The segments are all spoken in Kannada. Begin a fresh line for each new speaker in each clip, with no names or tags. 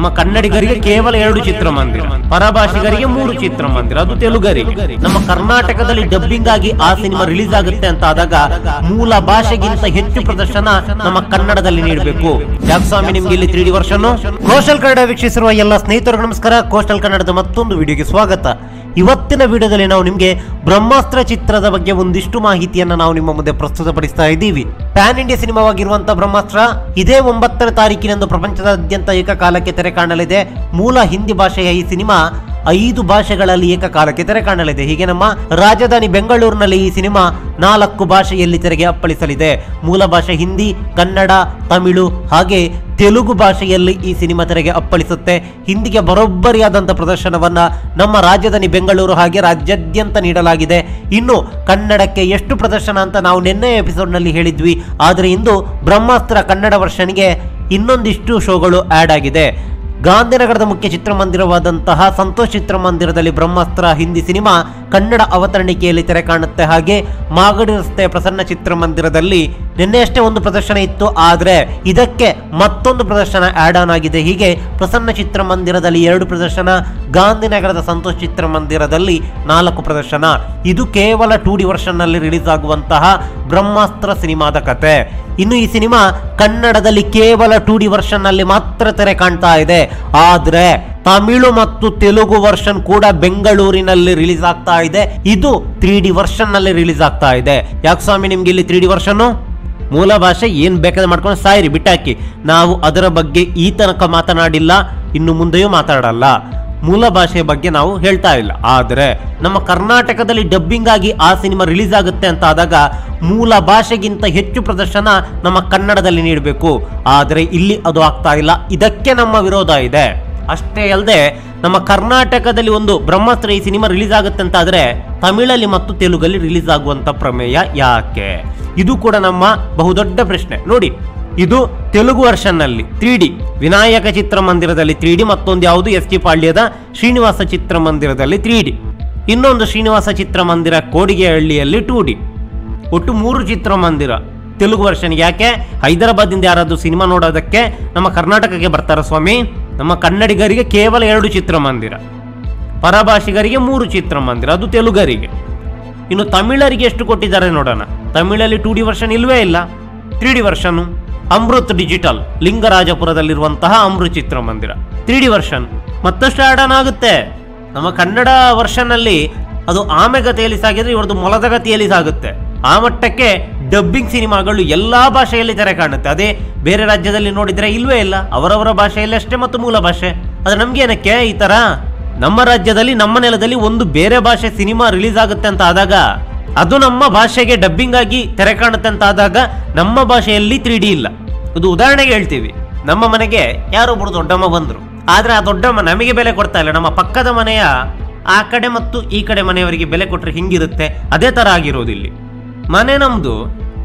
ನಮ್ಮ ಕನ್ನಡಿಗರಿಗೆ ಕೇವಲ ಎರಡು ಚಿತ್ರಮಂದಿರ ಪರಭಾಷಿಗರಿಗೆ ಮೂರು ಚಿತ್ರಮಂದಿರ ಅದು ತೆಲುಗರಿಗೆ ನಮ್ಮ ಕರ್ನಾಟಕದಲ್ಲಿ ಡಬ್ಬಿಂಗ್ ಆಗಿ ಆ ಸಿನಿಮಾ ರಿಲೀಸ್ ಆಗುತ್ತೆ ಅಂತ ಆದಾಗ ಮೂಲ ಭಾಷೆಗಿಂತ ಹೆಚ್ಚು ಪ್ರದರ್ಶನ ನಮ್ಮ ಕನ್ನಡದಲ್ಲಿ ನೀಡಬೇಕು ಯಾಕೆ ಸ್ವಾಮಿ ನಿಮ್ಗೆ ಇಲ್ಲಿ three D version coastal Kannada ವೀಕ್ಷಿಸಿರುವ ಎಲ್ಲ ಸ್ನೇಹಿತರಿಗೆ ನಮಸ್ಕಾರ ಕೋಸ್ಟಲ್ ಕನ್ನಡದ ಮತ್ತೊಂದು ವಿಡಿಯೋಗೆ ಸ್ವಾಗತ ಇವತ್ತಿನ ವಿಡಿಯೋದಲ್ಲಿ ನಾವು ನಿಮಗೆ ಬ್ರಹ್ಮಾಸ್ತ್ರ ಚಿತ್ರದ ಬಗ್ಗೆ ಒಂದಿಷ್ಟು ಮಾಹಿತಿಯನ್ನ ನಾವು ನಿಮ್ಮ ಮುಂದೆ ಪ್ರಸ್ತುತಪಡಿಸ್ತಾ ಇದ್ದೀವಿ ಪ್ಯಾನ್ ಇಂಡಿಯಾ ಸಿನಿಮಾವಾಗಿರುವಂತಹ ಬ್ರಹ್ಮಾಸ್ತ್ರ ಇದೇ ಒಂಬತ್ತನೇ ತಾರೀಕಿನಂದು ಪ್ರಪಂಚದಾದ್ಯಂತ ಏಕಕಾಲಕ್ಕೆ ತೆರೆ ಕಾಣಲಿದೆ ಮೂಲ ಹಿಂದಿ ಭಾಷೆಯ ಈ ಸಿನಿಮಾ ಐದು ಭಾಷೆಗಳಲ್ಲಿ ಏಕಕಾಲಕ್ಕೆ ತೆರೆ ಕಾಣಲಿದೆ ಹೀಗೆ ನಮ್ಮ ರಾಜಧಾನಿ ಬೆಂಗಳೂರಿನಲ್ಲಿ ಈ ಸಿನಿಮಾ ನಾಲ್ಕು ಭಾಷೆಯಲ್ಲಿ ತೆರೆಗೆ ಅಪ್ಪಳಿಸಲಿದೆ ಮೂಲ ಭಾಷೆ ಹಿಂದಿ ಕನ್ನಡ ತಮಿಳು ಹಾಗೆ ತೆಲುಗು ಭಾಷೆಯಲ್ಲಿ ಈ ಸಿನಿಮಾ ತೆರೆಗೆ ಅಪ್ಪಳಿಸುತ್ತೆ ಹಿಂದಿಗೆ ಬರೋಬ್ಬರಿಯಾದಂಥ ಪ್ರದರ್ಶನವನ್ನ ನಮ್ಮ ರಾಜಧಾನಿ ಬೆಂಗಳೂರು ಹಾಗೆ ರಾಜ್ಯಾದ್ಯಂತ ನೀಡಲಾಗಿದೆ ಇನ್ನು ಕನ್ನಡಕ್ಕೆ ಎಷ್ಟು ಪ್ರದರ್ಶನ ಅಂತ ನಾವು ನಿನ್ನೆ ಎಪಿಸೋಡ್ನಲ್ಲಿ ಹೇಳಿದ್ವಿ ಆದರೆ ಇಂದು ಬ್ರಹ್ಮಾಸ್ತ್ರ ಕನ್ನಡ ವರ್ಷನ್ಗೆ ಇನ್ನೊಂದಿಷ್ಟು ಶೋಗಳು ಆ್ಯಡ್ ಆಗಿದೆ ಗಾಂಧಿನಗರದ ಮುಖ್ಯ ಚಿತ್ರಮಂದಿರವಾದಂತಹ ಸಂತೋಷ್ ಚಿತ್ರಮಂದಿರದಲ್ಲಿ ಬ್ರಹ್ಮಾಸ್ತ್ರ ಹಿಂದಿ ಸಿನಿಮಾ ಕನ್ನಡ ಅವತರಣಿಕೆಯಲ್ಲಿ ತೆರೆ ಕಾಣುತ್ತೆ ಹಾಗೆ ಮಾಗಡಿ ರಸ್ತೆ ಪ್ರಸನ್ನ ಚಿತ್ರಮಂದಿರದಲ್ಲಿ ನಿನ್ನೆಯಷ್ಟೇ ಒಂದು ಪ್ರದರ್ಶನ ಇತ್ತು ಆದರೆ ಇದಕ್ಕೆ ಮತ್ತೊಂದು ಪ್ರದರ್ಶನ ಆ್ಯಡ್ ಆನ್ ಆಗಿದೆ ಹೀಗೆ ಪ್ರಸನ್ನ ಚಿತ್ರಮಂದಿರದಲ್ಲಿ ಎರಡು ಪ್ರದರ್ಶನ ಗಾಂಧಿನಗರದ ಸಂತೋಷ್ ಚಿತ್ರಮಂದಿರದಲ್ಲಿ ನಾಲ್ಕು ಪ್ರದರ್ಶನ ಇದು ಕೇವಲ ಟೂ ಡಿ ವರ್ಷನ್ನಲ್ಲಿ ರಿಲೀಸ್ ಆಗುವಂತಹ ಬ್ರಹ್ಮಾಸ್ತ್ರ ಸಿನಿಮಾದ ಕತೆ ಇನ್ನು ಈ ಸಿನಿಮಾ ಕನ್ನಡದಲ್ಲಿ ಕೇವಲ ಟೂ ಡಿ ವರ್ಷನ್ನಲ್ಲಿ ಮಾತ್ರ ತೆರೆ ಕಾಣ್ತಾ ಇದೆ ಆದ್ರೆ ತಮಿಳು ಮತ್ತು ತೆಲುಗು ವರ್ಷನ್ ಕೂಡ ಬೆಂಗಳೂರಿನಲ್ಲಿ ರಿಲೀಸ್ ಆಗ್ತಾ ಇದೆ ಇದು ತ್ರೀ ಡಿ ವರ್ಷನ್ ನಲ್ಲಿ ರಿಲೀಸ್ ಆಗ್ತಾ ಇದೆ ಯಾಕೆ ಸ್ವಾಮಿ ನಿಮ್ಗೆ ಇಲ್ಲಿ ತ್ರೀ ಡಿ ವರ್ಷನ್ ಮೂಲ ಭಾಷೆ ಏನ್ ಬೇಕಾದ್ರೆ ಮಾಡ್ಕೊಂಡು ಸಾಯಿರಿ ಬಿಟ್ಟಾಕಿ ನಾವು ಅದರ ಬಗ್ಗೆ ಈ ತನಕ ಮಾತನಾಡಿಲ್ಲ ಇನ್ನು ಮುಂದೆಯೂ ಮಾತಾಡಲ್ಲ ಮೂಲ ಭಾಷೆಯ ಬಗ್ಗೆ ನಾವು ಹೇಳ್ತಾ ಇಲ್ಲ ಆದರೆ ನಮ್ಮ ಕರ್ನಾಟಕದಲ್ಲಿ ಡಬ್ಬಿಂಗ್ ಆಗಿ ಆ ಸಿನಿಮಾ ರಿಲೀಸ್ ಆಗುತ್ತೆ ಅಂತ ಆದಾಗ ಮೂಲ ಭಾಷೆಗಿಂತ ಹೆಚ್ಚು ಪ್ರದರ್ಶನ ನಮ್ಮ ಕನ್ನಡದಲ್ಲಿ ನೀಡಬೇಕು ಆದರೆ ಇಲ್ಲಿ ಅದು ಆಗ್ತಾ ಇಲ್ಲ ಇದಕ್ಕೆ ನಮ್ಮ ವಿರೋಧ ಇದೆ ಅಷ್ಟೇ ಅಲ್ಲದೆ ನಮ್ಮ ಕರ್ನಾಟಕದಲ್ಲಿ ಒಂದು ಬ್ರಹ್ಮಾಸ್ತ್ರ ಈ ಸಿನಿಮಾ ರಿಲೀಸ್ ಆಗುತ್ತೆ ಅಂತ ಆದ್ರೆ ತಮಿಳಲ್ಲಿ ಮತ್ತು ತೆಲುಗಲ್ಲಿ ರಿಲೀಸ್ ಆಗುವಂತ ಪ್ರಮೇಯ ಯಾಕೆ ಇದು ಕೂಡ ನಮ್ಮ ಬಹುದೊಡ್ಡ ಪ್ರಶ್ನೆ ನೋಡಿ ಇದು ತೆಲುಗು ವರ್ಷನ್ನಲ್ಲಿ ತ್ರೀ ಡಿ ವಿನಾಯಕ ಚಿತ್ರಮಂದಿರದಲ್ಲಿ ತ್ರೀ ಡಿ ಮತ್ತೊಂದು ಯಾವುದು ಎಸ್ ಟಿ ಪಾಳ್ಯದ ಶ್ರೀನಿವಾಸ ಚಿತ್ರಮಂದಿರದಲ್ಲಿ ತ್ರೀ ಡಿ ಇನ್ನೊಂದು ಶ್ರೀನಿವಾಸ ಚಿತ್ರಮಂದಿರ ಕೋಡಿಗೆಹಳ್ಳಿಯಲ್ಲಿ ಟೂ ಡಿ ಒಟ್ಟು ಮೂರು ಚಿತ್ರಮಂದಿರ ತೆಲುಗು ವರ್ಷನ್ ಯಾಕೆ ಹೈದರಾಬಾದಿಂದ ಯಾರಾದರೂ ಸಿನಿಮಾ ನೋಡೋದಕ್ಕೆ ನಮ್ಮ ಕರ್ನಾಟಕಕ್ಕೆ ಬರ್ತಾರ ಸ್ವಾಮಿ ನಮ್ಮ ಕನ್ನಡಿಗರಿಗೆ ಕೇವಲ ಎರಡು ಚಿತ್ರಮಂದಿರ ಪರಭಾಷಿಗರಿಗೆ ಮೂರು ಚಿತ್ರಮಂದಿರ ಅದು ತೆಲುಗರಿಗೆ ಇನ್ನು ತಮಿಳರಿಗೆ ಎಷ್ಟು ಕೊಟ್ಟಿದ್ದಾರೆ ನೋಡೋಣ ತಮಿಳಲ್ಲಿ ಟೂ ಡಿ ವರ್ಷನ್ ಇಲ್ವೇ ಇಲ್ಲ three D version Amrit digital ಲಿಂಗರಾಜಪುರದಲ್ಲಿರುವಂತಹ ಅಮೃತ್ ಚಿತ್ರಮಂದಿರ ತ್ರೀ ಡಿ ವರ್ಷನ್ ಮತ್ತಷ್ಟು ಆ್ಯಡ್ ಆನ್ ಆಗುತ್ತೆ ನಮ್ಮ ಕನ್ನಡ ವರ್ಷನ್ನಲ್ಲಿ ಅದು ಆಮೆಗತಿಯಲ್ಲಿ ಸಾಗಿದ್ರೆ ಇವ್ರದ್ದು ಮೊಲದ ಗತಿಯಲ್ಲಿ ಸಾಗುತ್ತೆ ಆ ಮಟ್ಟಕ್ಕೆ ಡಬ್ಬಿಂಗ್ ಸಿನಿಮಾಗಳು ಎಲ್ಲಾ ಭಾಷೆಯಲ್ಲಿ ತೆರೆ ಕಾಣುತ್ತೆ ಅದೇ ಬೇರೆ ರಾಜ್ಯದಲ್ಲಿ ನೋಡಿದ್ರೆ ಇಲ್ವೇ ಇಲ್ಲ ಅವರವರ ಭಾಷೆಯಲ್ಲಿ ಅಷ್ಟೇ ಮತ್ತು ಮೂಲ ಭಾಷೆ ಅದು ನಮ್ಗೇನಕ್ಕೆ ಈ ತರ ನಮ್ಮ ರಾಜ್ಯದಲ್ಲಿ ನಮ್ಮ ನೆಲದಲ್ಲಿ ಒಂದು ಬೇರೆ ಭಾಷೆ ಸಿನಿಮಾ ರಿಲೀಸ್ ಆಗುತ್ತೆ ಅಂತ ಆದಾಗ ಅದು ನಮ್ಮ ಭಾಷೆಗೆ ಡಬ್ಬಿಂಗ್ ಆಗಿ ತೆರೆ ಕಾಣುತ್ತೆ ಅಂತ ಆದಾಗ ನಮ್ಮ ಭಾಷೆಯಲ್ಲಿ ತ್ರೀ ಡಿ ಇಲ್ಲ ಇದು ಉದಾಹರಣೆಗೆ ಹೇಳ್ತೀವಿ ನಮ್ಮ ಮನೆಗೆ ಯಾರೊಬ್ರು ದೊಡ್ಡಮ್ಮ ಬಂದ್ರು ಆದ್ರೆ ಆ ದೊಡ್ಡಮ್ಮ ನಮಗೆ ಬೆಲೆ ಕೊಡ್ತಾ ಇಲ್ಲ ನಮ್ಮ ಪಕ್ಕದ ಮನೆಯ ಆ ಕಡೆ ಮತ್ತು ಈ ಕಡೆ ಮನೆಯವರಿಗೆ ಬೆಲೆ ಕೊಟ್ಟರೆ ಹಿಂಗಿರುತ್ತೆ ಅದೇ ತರ ಆಗಿರೋದು ಇಲ್ಲಿ ಮನೆ ನಮ್ದು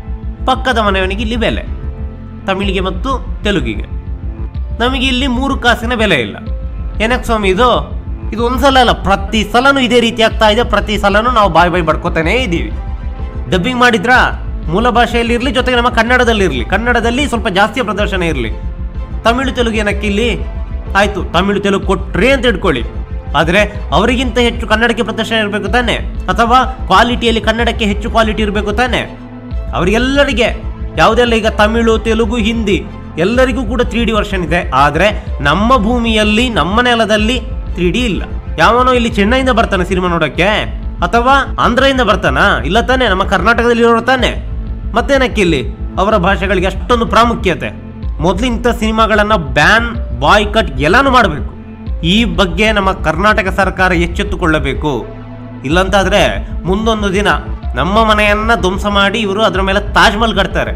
ಪಕ್ಕದ ಮನೆಯವನಿಗೆ ಇಲ್ಲಿ ಬೆಲೆ ತಮಿಳಿಗೆ ಮತ್ತು ತೆಲುಗಿಗೆ ನಮಗೆ ಇಲ್ಲಿ ಮೂರು ಕಾಸಿನ ಬೆಲೆ ಇಲ್ಲ ಏನಕ್ಕೆ ಸ್ವಾಮಿ ಇದು ಇದು ಒಂದ್ಸಲ ಅಲ್ಲ ಪ್ರತಿ ಸಲನೂ ಇದೇ ರೀತಿ ಆಗ್ತಾ ಇದೆ ಪ್ರತಿ ಸಲನೂ ನಾವು ಬಾಯ್ ಬಾಯ್ ಬಡ್ಕೋತಾನೇ ಇದ್ದೀವಿ ಡಬ್ಬಿಂಗ್ ಮಾಡಿದ್ರಾ ಮೂಲ ಭಾಷೆಯಲ್ಲಿ ಇರಲಿ ಜೊತೆಗೆ ನಮ್ಮ ಕನ್ನಡದಲ್ಲಿ ಇರಲಿ ಕನ್ನಡದಲ್ಲಿ ಸ್ವಲ್ಪ ಜಾಸ್ತಿ ಪ್ರದರ್ಶನ ಇರಲಿ ತಮಿಳು ತೆಲುಗು ಏನಕ್ಕೆ ಇಲ್ಲಿ ಆಯ್ತು ತಮಿಳು ತೆಲುಗು ಕೊಟ್ರಿ ಅಂತ ಇಟ್ಕೊಳ್ಳಿ ಆದರೆ ಅವರಿಗಿಂತ ಹೆಚ್ಚು ಕನ್ನಡಕ್ಕೆ ಪ್ರದರ್ಶನ ಇರಬೇಕು ತಾನೆ ಅಥವಾ ಕ್ವಾಲಿಟಿಯಲ್ಲಿ ಕನ್ನಡಕ್ಕೆ ಹೆಚ್ಚು ಕ್ವಾಲಿಟಿ ಇರಬೇಕು ತಾನೆ ಅವರಿಗೆಲ್ಲರಿಗೆ ಯಾವುದೆಲ್ಲ ಈಗ ತಮಿಳು ತೆಲುಗು ಹಿಂದಿ ಎಲ್ಲರಿಗೂ ಕೂಡ ತ್ರೀ ಡಿ ವರ್ಷನ್ ಇದೆ ಆದರೆ ನಮ್ಮ ಭೂಮಿಯಲ್ಲಿ ನಮ್ಮ ನೆಲದಲ್ಲಿ ತ್ರೀ ಡಿ ಇಲ್ಲ ಯಾವನೋ ಇಲ್ಲಿ ಚೆನ್ನೈಯಿಂದ ಬರ್ತಾನೆ ಸಿನಿಮಾ ನೋಡಕ್ಕೆ ಅಥವಾ ಆಂಧ್ರದಿಂದ ಬರ್ತಾನ ಇಲ್ಲ ತಾನೆ ನಮ್ಮ ಕರ್ನಾಟಕದಲ್ಲಿ ಇರೋರು ತಾನೆ ಮತ್ತೇನಕ್ಕೆ ಇಲ್ಲಿ ಅವರ ಭಾಷೆಗಳಿಗೆ ಅಷ್ಟೊಂದು ಪ್ರಾಮುಖ್ಯತೆ ಮೊದಲು ಇಂಥ ಸಿನಿಮಾಗಳನ್ನ ಬ್ಯಾನ್ ಬಾಯ್ ಕಟ್ ಎಲ್ಲಾನು ಮಾಡಬೇಕು ಈ ಬಗ್ಗೆ ನಮ್ಮ ಕರ್ನಾಟಕ ಸರ್ಕಾರ ಎಚ್ಚೆತ್ತುಕೊಳ್ಳಬೇಕು ಇಲ್ಲಂತಾದ್ರೆ ಮುಂದೊಂದು ದಿನ ನಮ್ಮ ಮನೆಯನ್ನ ಧ್ವಂಸ ಮಾಡಿ ಇವರು ಅದರ ಮೇಲೆ ತಾಜ್ ಮಹಲ್ ಕಟ್ತಾರೆ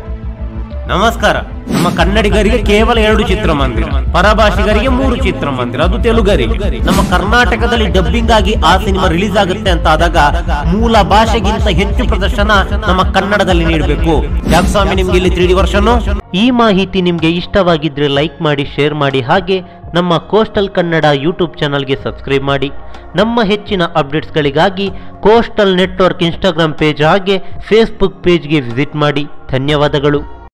ನಮಸ್ಕಾರ ನಮ್ಮ ಕನ್ನಡಿಗರಿಗೆ ಕೇವಲ ಎರಡು ಚಿತ್ರಮಂದಿರ ಪರಭಾಷಿಗರಿಗೆ ಮೂರು ಚಿತ್ರಮಂದಿರ ಅದು ತೆಲುಗರಿಗೆ ನಮ್ಮ ಕರ್ನಾಟಕದಲ್ಲಿ ಡಬ್ಬಿಂಗ್ ಆಗಿ ಆ ಸಿನಿಮಾ ರಿಲೀಸ್ ಆಗುತ್ತೆ ಅಂತ ಆದಾಗ ಮೂಲ ಭಾಷೆಗಿಂತ ಹೆಚ್ಚು ಪ್ರದರ್ಶನ ನಮ್ಮ ಕನ್ನಡದಲ್ಲಿ ನೀಡಬೇಕು ಯಾಕೆ ಸ್ವಾಮಿ ನಿಮ್ಗೆ ಇಲ್ಲಿ ತ್ರೀ ಡಿ ವರ್ಷನ್ ಈ ಮಾಹಿತಿ ನಿಮ್ಗೆ ಇಷ್ಟವಾಗಿದ್ರೆ ಲೈಕ್ ಮಾಡಿ ಶೇರ್ ಮಾಡಿ ಹಾಗೆ ನಮ್ಮ ಕೋಸ್ಟಲ್ ಕನ್ನಡ ಯೂಟ್ಯೂಬ್ ಚಾನಲ್ಗೆ ಸಬ್ಸ್ಕ್ರೈಬ್ ಮಾಡಿ ನಮ್ಮ ಹೆಚ್ಚಿನ ಅಪ್ಡೇಟ್ಸ್ಗಳಿಗಾಗಿ ಕೋಸ್ಟಲ್ ನೆಟ್ವರ್ಕ್ ಇನ್ಸ್ಟಾಗ್ರಾಮ್ ಪೇಜ್ ಹಾಗೆ ಫೇಸ್ಬುಕ್ ಪೇಜ್ಗೆ ವಿಸಿಟ್ ಮಾಡಿ ಧನ್ಯವಾದಗಳು